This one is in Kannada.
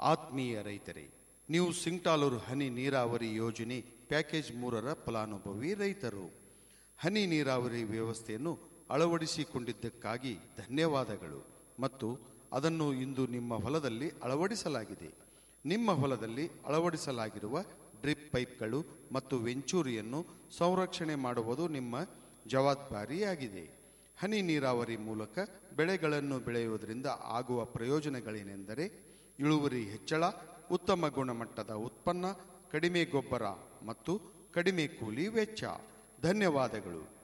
ಆತ್ಮೀಯ ರೈತರೇ ನೀವು ಸಿಂಗ್ಟಾಲೂರು ಹನಿ ನೀರಾವರಿ ಯೋಜನೆ ಪ್ಯಾಕೇಜ್ ಮೂರರ ಫಲಾನುಭವಿ ರೈತರು ಹನಿ ನೀರಾವರಿ ವ್ಯವಸ್ಥೆಯನ್ನು ಅಳವಡಿಸಿಕೊಂಡಿದ್ದಕ್ಕಾಗಿ ಧನ್ಯವಾದಗಳು ಮತ್ತು ಅದನ್ನು ಇಂದು ನಿಮ್ಮ ಹೊಲದಲ್ಲಿ ಅಳವಡಿಸಲಾಗಿದೆ ನಿಮ್ಮ ಹೊಲದಲ್ಲಿ ಅಳವಡಿಸಲಾಗಿರುವ ಡ್ರಿಪ್ ಪೈಪ್ಗಳು ಮತ್ತು ವೆಂಚೂರಿಯನ್ನು ಸಂರಕ್ಷಣೆ ಮಾಡುವುದು ನಿಮ್ಮ ಜವಾಬ್ದಾರಿಯಾಗಿದೆ ಹನಿ ನೀರಾವರಿ ಮೂಲಕ ಬೆಳೆಗಳನ್ನು ಬೆಳೆಯುವುದರಿಂದ ಆಗುವ ಪ್ರಯೋಜನಗಳೇನೆಂದರೆ ಇಳುವರಿ ಹೆಚ್ಚಳ ಉತ್ತಮ ಗುಣಮಟ್ಟದ ಉತ್ಪನ್ನ ಕಡಿಮೆ ಗೊಬ್ಬರ ಮತ್ತು ಕಡಿಮೆ ಕೂಲಿ ವೆಚ್ಚ ಧನ್ಯವಾದಗಳು